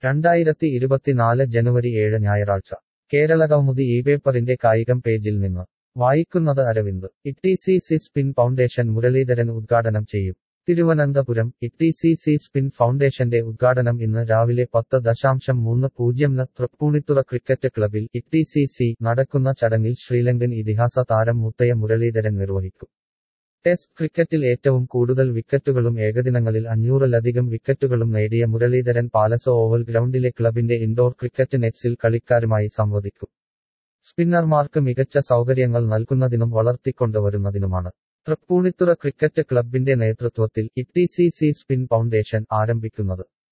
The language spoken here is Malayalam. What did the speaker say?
രണ്ടായിരത്തി ഇരുപത്തിനാല് ജനുവരി ഏഴ് ഞായറാഴ്ച കേരളകൗമുദി ഈ പേപ്പറിന്റെ കായികം പേജിൽ നിന്ന് വായിക്കുന്നത് അരവിന്ദ് ഇട്ടിസിസി സ്പിൻ ഫൗണ്ടേഷൻ മുരളീധരൻ ഉദ്ഘാടനം ചെയ്യും തിരുവനന്തപുരം ഇട്ടിസിസി സ്പിൻ ഫൗണ്ടേഷന്റെ ഉദ്ഘാടനം ഇന്ന് രാവിലെ പത്ത് ദശാംശം മൂന്ന് പൂജ്യം ന് തൃപ്പൂണിത്തുറ ക്രിക്കറ്റ് ക്ലബിൽ ഇട്ടിസിസി നടക്കുന്ന ചടങ്ങിൽ ശ്രീലങ്കൻ ഇതിഹാസ താരം മുത്തയ മുരളീധരൻ നിർവഹിക്കും ടെസ്റ്റ് ക്രിക്കറ്റിൽ ഏറ്റവും കൂടുതൽ വിക്കറ്റുകളും ഏകദിനങ്ങളിൽ അഞ്ഞൂറിലധികം വിക്കറ്റുകളും നേടിയ മുരളീധരൻ പാലസ് ഓവൽ ഗ്രൗണ്ടിലെ ക്ലബിന്റെ ഇൻഡോർ ക്രിക്കറ്റ് നെറ്റ്സിൽ കളിക്കാരുമായി സംവദിക്കും സ്പിന്നർമാർക്ക് മികച്ച സൗകര്യങ്ങൾ നൽകുന്നതിനും വളർത്തിക്കൊണ്ടുവരുന്നതിനുമാണ് തൃപ്പൂണിത്തുറ ക്രിക്കറ്റ് ക്ലബിന്റെ നേതൃത്വത്തിൽ ഇട്ടിസിസി സ്പിൻ ഫൗണ്ടേഷൻ ആരംഭിക്കുന്നത്